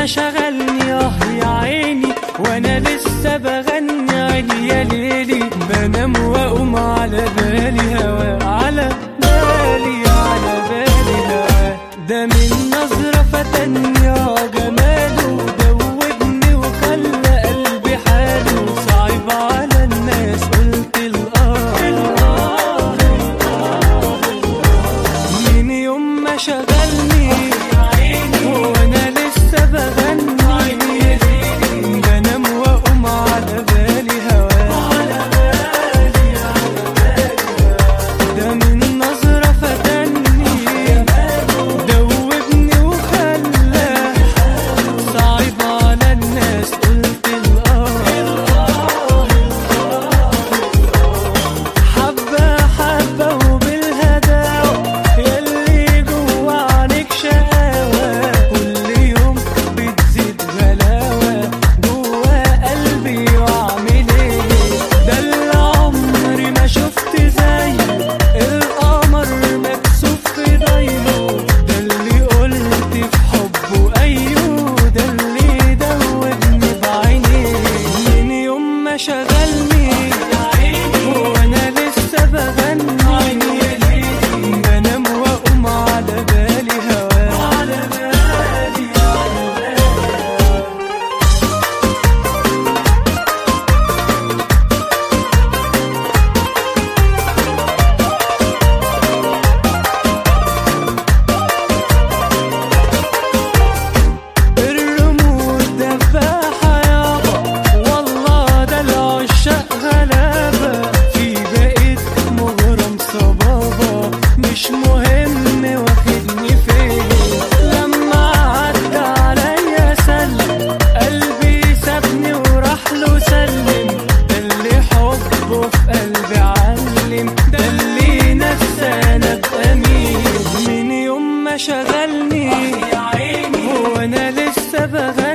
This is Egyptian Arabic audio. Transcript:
ما شغلني اه يا عيني وانا لسه بغني عيني يا ليلي بنام واقوم على بالي هوا على بالي على بالي هوا ده من نظرة فتني يا جماله دوبني وخلى قلبي حاله صعب على الناس قلت الآه من يوم ما شغلني وانا لسه بغني بنام واقوم على بالي هوا ده من نظرة فتني دوبني وخلى صعب على الناس قلت الآه حبة حبة وبالهداوة يلي جوا عنك شقاوة كل يوم بتزيد غلاوة جوا قلبي واعمل ايه ده اللي عمري ما شفت زيه القمر مكسوف في ضيله ده اللي قلت في حبه ايوه ده اللي دوبني بعينيه من يوم ما شغلني وانا لسه بغني بنام واقوم على بالي هوا على بالي الرموز دفاحة يابا والله ده العشاق غلابة في بقيت مغرم صبابة مش مهم واخدني فين لما عدى عليا سلم قلبي سابني وراح له سلم ده اللي حبه في قلبي علم ده اللي نسانا ابقى مين من يوم ما شغلني وانا لسه بغني